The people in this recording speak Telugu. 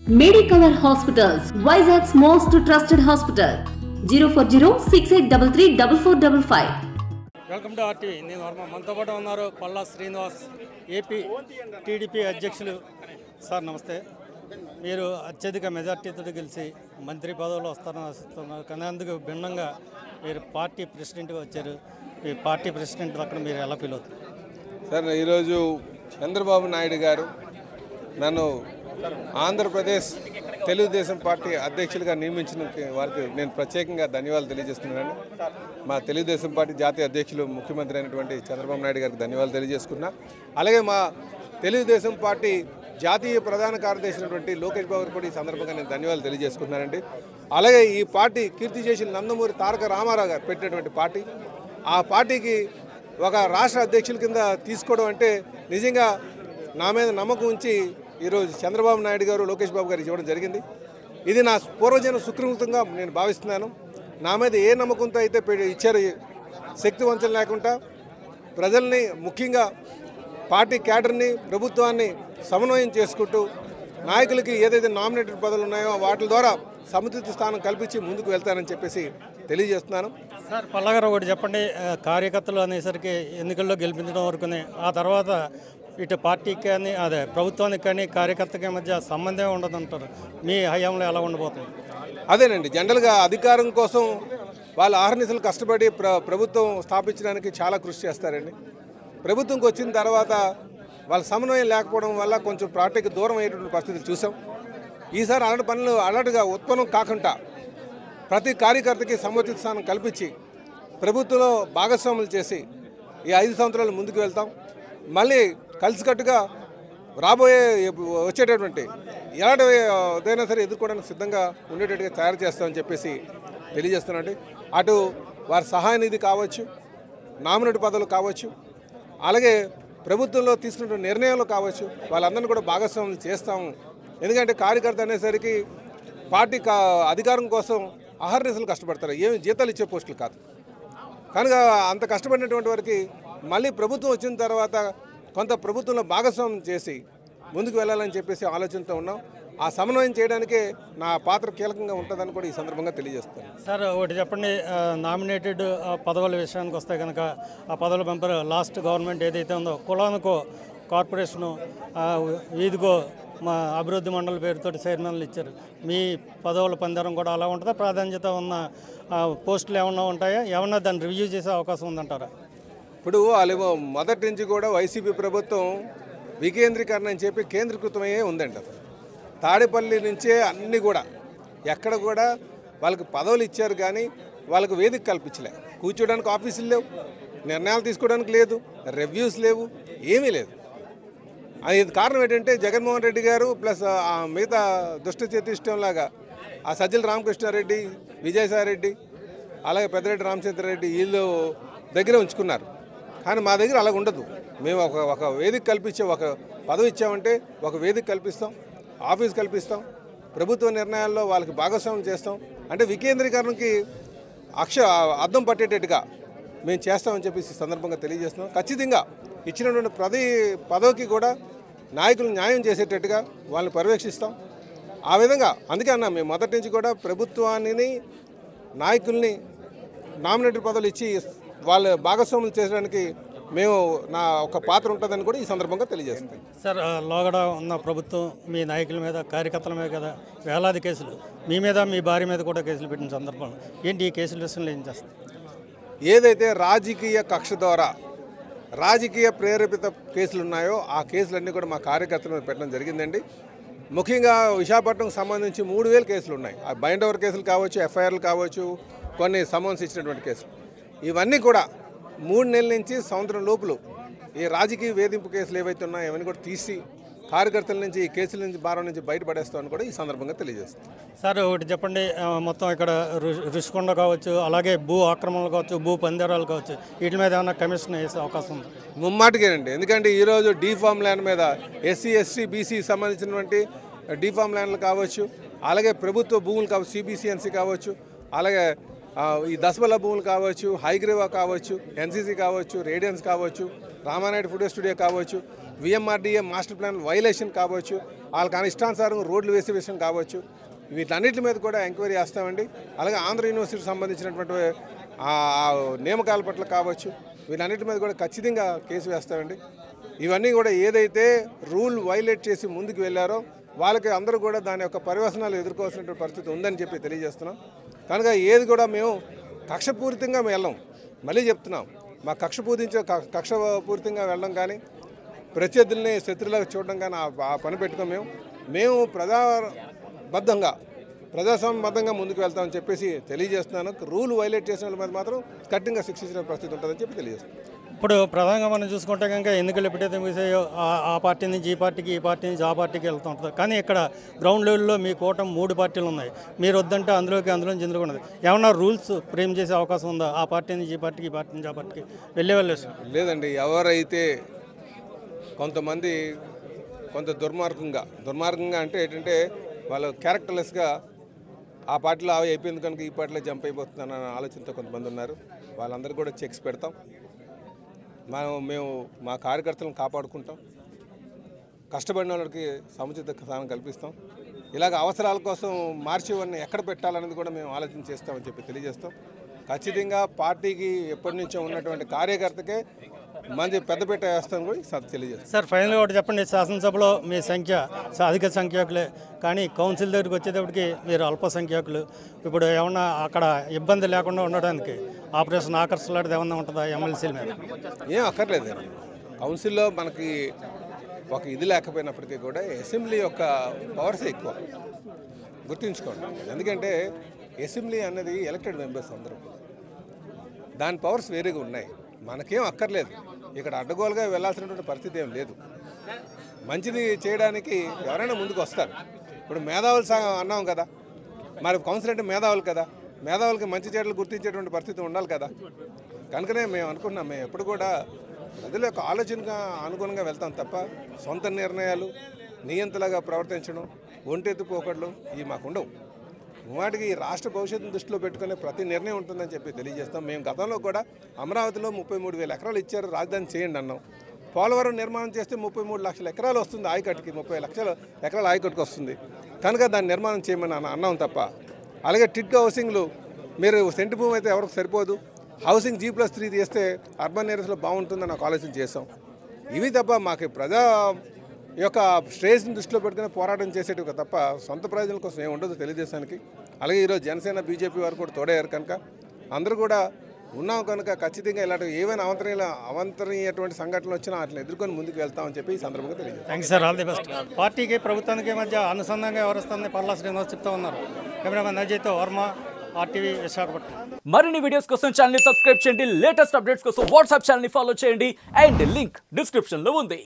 Medicover hospitals Vizag's most trusted hospital zero four zero six eight double three double four double five welcome to RTV నేను వర్మ మనతో పాటు ఉన్నారు పల్లా శ్రీనివాస్ ఏపీ టీడీపీ అధ్యక్షులు సార్ నమస్తే మీరు అత్యధిక మెజార్టీతో గెలిచి మంత్రి పదవులు వస్తారని ఆశిస్తున్నారు కానీ అందుకు భిన్నంగా మీరు పార్టీ ప్రెసిడెంట్గా వచ్చారు ఈ పార్టీ ప్రెసిడెంట్ అక్కడ మీరు ఎలా ఫీల్ అవుతారు సార్ ఈరోజు చంద్రబాబు నాయుడు గారు నన్ను ఆంధ్రప్రదేశ్ తెలుగుదేశం పార్టీ అధ్యక్షులుగా నియమించిన వారికి నేను ప్రత్యేకంగా ధన్యవాదాలు తెలియజేస్తున్నాను మా తెలుగుదేశం పార్టీ జాతీయ అధ్యక్షులు ముఖ్యమంత్రి అయినటువంటి చంద్రబాబు నాయుడు గారికి ధన్యవాదాలు తెలియజేసుకున్నా అలాగే మా తెలుగుదేశం పార్టీ జాతీయ ప్రధాన కార్యదర్శి అయినటువంటి లోకేష్ బాబు గారికి కూడా ఈ సందర్భంగా నేను ధన్యవాదాలు తెలియజేసుకున్నానండి అలాగే ఈ పార్టీ కీర్తి చేసిన నందమూరి తారక రామారావు గారు పెట్టినటువంటి పార్టీ ఆ పార్టీకి ఒక రాష్ట్ర అధ్యక్షుల కింద తీసుకోవడం అంటే నిజంగా నా మీద నమ్మకం ఉంచి ఈరోజు చంద్రబాబు నాయుడు గారు లోకేష్ బాబు గారికి ఇవ్వడం జరిగింది ఇది నా పూర్వజన సుకృతంగా నేను భావిస్తున్నాను నా మీద ఏ నమ్మకంతో అయితే పె- ఇచ్చారు ఈ శక్తి వంచన లేకుండా ప్రజల్ని ముఖ్యంగా పార్టీ క్యాడర్ని ప్రభుత్వాన్ని సమన్వయం చేసుకుంటూ నాయకులకి ఏదైతే నామినేటెడ్ పదవులు ఉన్నాయో వాటి ద్వారా సముచిత స్థానం కల్పించి ముందుకు వెళ్తానని చెప్పేసి తెలియజేస్తున్నాను సార్ పల్లగారు ఒకటి చెప్పండి ఆ, కార్యకర్తలు అనేసరికి ఎన్నికల్లో గెలిపించడం వరకునే ఆ తర్వాత ఇటు పార్టీకి కానీ అదే ప్రభుత్వానికి కానీ కార్యకర్తకి మధ్య సంబంధం ఉండదంటారు మీ హయాంలో ఎలా ఉండబోతుంది అదేనండి జనరల్గా అధికారం కోసం వాళ్ళు ఆహర్నిశలు కష్టపడి ప్ర ప్రభుత్వం స్థాపించడానికి చాలా కృషి చేస్తారండి ప్రభుత్వంకి వచ్చిన తర్వాత వాళ్ళ సమన్వయం లేకపోవడం వల్ల కొంచెం పార్టీకి దూరం అయ్యేటువంటి పరిస్థితులు చూసాం ఈసారి అలాంటి పనులు అలర్ట్గా ఉత్పన్నం కాకుండా ప్రతి కార్యకర్తకి సముచిత స్థానం కల్పించి ప్రభుత్వంలో భాగస్వాములు చేసి ఈ ఐదు సంవత్సరాలు ముందుకు వెళ్తాం మళ్ళీ కలిసికట్టుగా రాబోయే వచ్చేటటువంటి ఎలాంటి ఏదైనా సరే ఎదుర్కోవడానికి సిద్ధంగా ఉండేటట్టుగా తయారు చేస్తామని చెప్పేసి తెలియజేస్తున్నాండి అటు వారి సహాయ నిధి కావచ్చు నామినేట్ పదవులు కావచ్చు అలాగే ప్రభుత్వంలో తీసుకున్న నిర్ణయాలు కావచ్చు వాళ్ళందరినీ కూడా భాగస్వాములు చేస్తాము ఎందుకంటే కార్యకర్త అనేసరికి పార్టీ కా అధికారం కోసం అహర్నిశలు కష్టపడతారు ఏమి జీతాలు ఇచ్చే పోస్టులు కాదు కనుక అంత కష్టపడినటువంటి వారికి మళ్ళీ ప్రభుత్వం వచ్చిన తర్వాత కొంత ప్రభుత్వంలో భాగస్వామ్యం చేసి ముందుకు వెళ్ళాలని చెప్పేసి ఆలోచనతో ఉన్నాం ఆ సమన్వయం చేయడానికే నా పాత్ర కీలకంగా ఉంటుందని కూడా ఈ సందర్భంగా తెలియజేస్తాను సార్ ఒకటి చెప్పండి ఆ, నామినేటెడ్ ఆ, పదవుల విషయానికి వస్తే కనుక ఆ పదవుల పెంపరు లాస్ట్ గవర్నమెంట్ ఏదైతే ఉందో కులానికో కార్పొరేషను ఆ, వీధికో మా అభివృద్ధి మండలి పేరుతో చైర్మన్లు ఇచ్చారు మీ పదవుల పందరం కూడా అలా ఉంటుందా ప్రాధాన్యత ఉన్న ఆ, పోస్టులు ఏమన్నా ఉంటాయా ఏమన్నా దాన్ని రివ్యూ చేసే అవకాశం ఉందంటారా ఇప్పుడు వాళ్ళు మొదటి నుంచి కూడా వైసీపీ ప్రభుత్వం వికేంద్రీకరణ అని చెప్పి కేంద్రీకృతమయ్యే ఉందండి అసలు తాడేపల్లి నుంచే అన్నీ కూడా ఎక్కడ కూడా వాళ్ళకి పదవులు ఇచ్చారు కానీ వాళ్ళకు వేదిక కల్పించలే కూర్చోడానికి ఆఫీసులు లేవు నిర్ణయాలు తీసుకోవడానికి లేదు రివ్యూస్ లేవు ఏమీ లేదు అది కారణం ఏంటంటే జగన్మోహన్ రెడ్డి గారు ప్లస్ ఆ మిగతా దుష్ట చతుష్టం లాగా ఆ సజ్జల రామకృష్ణారెడ్డి విజయసాయిరెడ్డి అలాగే పెద్దరెడ్డి రామచంద్రారెడ్డి వీళ్ళు దగ్గర ఉంచుకున్నారు కానీ మా దగ్గర అలా ఉండదు మేము ఒక ఒక వేదిక కల్పించే ఒక పదవి ఇచ్చామంటే ఒక వేదిక కల్పిస్తాం ఆఫీస్ కల్పిస్తాం ప్రభుత్వ నిర్ణయాల్లో వాళ్ళకి భాగస్వామ్యం చేస్తాం అంటే వికేంద్రీకరణకి అక్ష అద్దం పట్టేటట్టుగా మేము చేస్తామని చెప్పేసి ఈ సందర్భంగా తెలియజేస్తున్నాం ఖచ్చితంగా ఇచ్చినటువంటి ప్రతి పదవికి కూడా నాయకులు న్యాయం చేసేటట్టుగా వాళ్ళని పర్యవేక్షిస్తాం ఆ విధంగా అందుకే అన్నా మేము మొదటి నుంచి కూడా ప్రభుత్వాన్ని నాయకుల్ని నామినేటెడ్ పదవులు ఇచ్చి వాళ్ళ భాగస్వాములు చేసడానికి మేము నా ఒక పాత్ర ఉంటుందని కూడా ఈ సందర్భంగా తెలియజేస్తాం సార్ ఆ, లోగడ ఉన్న ప్రభుత్వం మీ నాయకుల మీద కార్యకర్తల మీద కదా వేలాది కేసులు మీ మీద మీ భార్య మీద కూడా కేసులు పెట్టిన సందర్భం ఏంటి ఈ కేసుల విషయంలో ఏం చేస్తారు ఏదైతే రాజకీయ కక్ష ద్వారా రాజకీయ ప్రేరేపిత కేసులు ఉన్నాయో ఆ కేసులన్నీ కూడా మా కార్యకర్తల మీద పెట్టడం జరిగిందండి ముఖ్యంగా విశాఖపట్నంకు సంబంధించి మూడు వేల కేసులు ఉన్నాయి ఆ బైండ్ ఓవర్ కేసులు కావచ్చు ఎఫ్ఐఆర్లు కావచ్చు కొన్ని సమన్స్ ఇచ్చినటువంటి కేసులు ఇవన్నీ కూడా మూడు నెలల నుంచి సంవత్సరం లోపులు ఈ రాజకీయ వేధింపు కేసులు ఏవైతే ఉన్నాయో అవన్నీ కూడా తీసి కార్యకర్తల నుంచి ఈ కేసుల నుంచి భారం నుంచి బయటపడేస్తామని కూడా ఈ సందర్భంగా తెలియజేస్తాం సార్ ఒకటి చెప్పండి ఆ, మొత్తం ఇక్కడ రు- రుషికొండ కావచ్చు అలాగే భూ ఆక్రమణలు కావచ్చు భూ పందేరాలు కావచ్చు వీటి మీద ఏమైనా కమిషన్ వేసే అవకాశం ఉంది ముమ్మాటికేనండి ఎందుకంటే ఈరోజు డీఫామ్ ల్యాండ్ మీద ఎస్సీ ఎస్టీ బీసీ సంబంధించినటువంటి డీఫామ్ ల్యాండ్లు కావచ్చు అలాగే ప్రభుత్వ భూములు కావచ్చు సిబిసిఎన్సీ కావచ్చు అలాగే ఆ, ఈ దశబల భూములు కావచ్చు హైగ్రేవా కావచ్చు ఎన్సీసీ కావచ్చు రేడియన్స్ కావచ్చు రామానాయుడు ఫుడ్ స్టూడియో కావచ్చు విఎంఆర్డిఏ మాస్టర్ ప్లాన్ వైలేషన్ కావచ్చు వాళ్ళకి అనిష్టానుసారం రోడ్లు వేసే విషయం కావచ్చు వీటన్నిటి మీద కూడా ఎంక్వైరీ చేస్తామండి అలాగే ఆంధ్ర యూనివర్సిటీకి సంబంధించినటువంటి ఆ ఆ నియామకాల పట్ల కావచ్చు వీటన్నిటి మీద కూడా ఖచ్చితంగా కేసు వేస్తామండి ఇవన్నీ కూడా ఏదైతే రూల్ వైలేట్ చేసి ముందుకు వెళ్ళారో వాళ్ళకి అందరూ కూడా దాని యొక్క పరివసనాలు ఎదుర్కోవాల్సినటువంటి పరిస్థితి ఉందని చెప్పి తెలియజేస్తున్నాం కనుక ఏది కూడా మేము కక్షపూరితంగా మేము వెళ్ళాం మళ్ళీ చెప్తున్నాం మా కక్ష పూరించే క- కక్ష పూరితంగా వెళ్ళడం కానీ ప్రత్యర్థుల్ని శత్రువులకు చూడడం కానీ ఆ- ఆ పని పెట్టుకోం మేము మేము ప్రజాబద్ధంగా ప్రజాస్వామ్యబద్ధంగా ముందుకు వెళ్తామని చెప్పేసి తెలియజేస్తున్నాను రూల్ వైలేట్ చేసిన వాళ్ళ మీద మాత్రం కఠినంగా శిక్షించిన పరిస్థితి ఉంటుందని చెప్పి తెలియజేస్తున్నాను ఇప్పుడు ప్రధానంగా మనం చూసుకుంటే కనుక ఎన్నికలు ఎప్పుడైతే ముగిసాయో ఆ- ఆ పార్టీ నుంచి ఈ పార్టీకి ఈ పార్టీ నుంచి ఆ పార్టీకి వెళ్తూ ఉంటుంది కానీ ఇక్కడ గ్రౌండ్ లెవెల్లో మీ కూటమి మూడు పార్టీలు ఉన్నాయి మీరు వద్దంటే అందులోకి అందులో చిందుకున్నది ఏమన్నా రూల్స్ ఫ్రేమ్ చేసే అవకాశం ఉందా ఆ పార్టీ నుంచి ఈ పార్టీకి ఈ పార్టీ నుంచి ఆ పార్టీకి వెళ్ళే వాళ్ళు లేదండి ఎవరైతే కొంతమంది కొంత దుర్మార్గంగా దుర్మార్గంగా అంటే ఏంటంటే వాళ్ళు క్యారెక్టర్లెస్గా ఆ పార్టీలో అవి అయిపోయింది కనుక ఈ పార్టీలో జంప్ అయిపోతుందన్న ఆలోచనతో కొంతమంది ఉన్నారు వాళ్ళందరూ కూడా చెక్స్ పెడతాం మనం మేము మా కార్యకర్తలను కాపాడుకుంటాం కష్టపడిన వాళ్ళకి సముచిత స్థానం కల్పిస్తాం ఇలాగ అవసరాల కోసం మార్చివన్నీ ఎక్కడ పెట్టాలనేది కూడా మేము ఆలోచన చేస్తామని చెప్పి తెలియజేస్తాం ఖచ్చితంగా పార్టీకి ఎప్పటి నుంచో ఉన్నటువంటి కార్యకర్తకే మంచి పెద్దపీట వేస్తామని కూడా స- తెలియజేస్తాం సార్ ఫైనల్గా ఒకటి చెప్పండి శాసనసభలో మీ సంఖ్య స- అధిక సంఖ్యాకులే కానీ కౌన్సిల్ దగ్గరికి వచ్చేటప్పటికి మీరు అల్పసంఖ్యాకులు ఇప్పుడు ఏమన్నా అక్కడ ఇబ్బంది లేకుండా ఉండడానికి ఆపరేషన్ ఆకర్షలాంటిది ఏమన్నా ఉంటుందా ఎమ్మెల్సీల మీద ఏం అక్కర్లేదు కౌన్సిల్లో మనకి ఒక ఇది లేకపోయినప్పటికీ కూడా అసెంబ్లీ యొక్క పవర్స్ ఎక్కువ గుర్తుంచుకోండి ఎందుకంటే అసెంబ్లీ అన్నది ఎలక్టెడ్ మెంబర్స్ అందరూ దాని పవర్స్ వేరేగా ఉన్నాయి మనకేం అక్కర్లేదు ఇక్కడ అడ్డగోలుగా వెళ్ళాల్సినటువంటి పరిస్థితి ఏం లేదు మంచిది చేయడానికి ఎవరైనా ముందుకు వస్తారు ఇప్పుడు మేధావులు సా అన్నాం కదా మరి కౌన్సిల్ అంటే మేధావులు కదా మేధావులకి మంచి చెడ్డలు గుర్తించేటువంటి పరిస్థితి ఉండాలి కదా కనుకనే మేము అనుకున్నాం మేము ఎప్పుడు కూడా ప్రజల యొక్క ఆలోచనగా అనుగుణంగా వెళ్తాం తప్ప సొంత నిర్ణయాలు నియంతలాగా ప్రవర్తించడం ఒంటెత్తు పోకడలు ఇవి మాకు ఉండవు వాటికి ఈ రాష్ట్ర భవిష్యత్తును దృష్టిలో పెట్టుకునే ప్రతి నిర్ణయం ఉంటుందని చెప్పి తెలియజేస్తాం మేము గతంలో కూడా అమరావతిలో ముప్పై మూడు వేల ఎకరాలు ఇచ్చారు రాజధాని చేయండి అన్నాం పోలవరం నిర్మాణం చేస్తే ముప్పై మూడు లక్షల ఎకరాలు వస్తుంది ఆయకట్టుకి ముప్పై లక్షల ఎకరాల ఆయకట్టుకు వస్తుంది కనుక దాన్ని నిర్మాణం చేయమని అన్న- అన్నాం తప్ప అలాగే టిట్కో హౌసింగ్లు మీరు సెంటు భూమి అయితే ఎవరికి సరిపోదు హౌసింగ్ జీ ప్లస్ త్రీ తీస్తే అర్బన్ ఏరియాస్లో బాగుంటుందని నాకు ఆలోచన చేసాం ఇవి తప్ప మాకు ప్రజా యొక్క శ్రేయస్ని దృష్టిలో పెట్టుకుని పోరాటం చేసేటివి తప్ప సొంత ప్రయోజనాల కోసం ఏమి ఉండదు తెలుగుదేశానికి అలాగే ఈరోజు జనసేన బీజేపీ వారు కూడా తోడయ్యారు కనుక అందరూ కూడా ఉన్నాం కనుక ఖచ్చితంగా ఇలాంటి ఏవైనా అవంతరీయ అవంతరీయటువంటి సంఘటనలు వచ్చినా వాటిని ఎదుర్కొని ముందుకు వెళ్తామని చెప్పి ఈ సందర్భంగా తెలియజేస్తాం thank you sir all the best పార్టీకి ప్రభుత్వానికి మధ్య అనుసంధానంగా వ్యవహరిస్తుంది పల్లా శ్రీనివాస్ చెప్తా ఉన్నారు కెమెరామెన్ అజయ్తో వర్మ ఆర్టీవీ విశాఖపట్నం మరిన్ని వీడియోస్ కోసం ఛానల్ సబ్స్క్రైబ్ చేయండి లేటెస్ట్ అప్డేట్స్ కోసం వాట్సాప్ ఛానల్ ఫాలో చేయండి అండ్ లింక్ డిస్క్రిప్షన్ లో ఉంది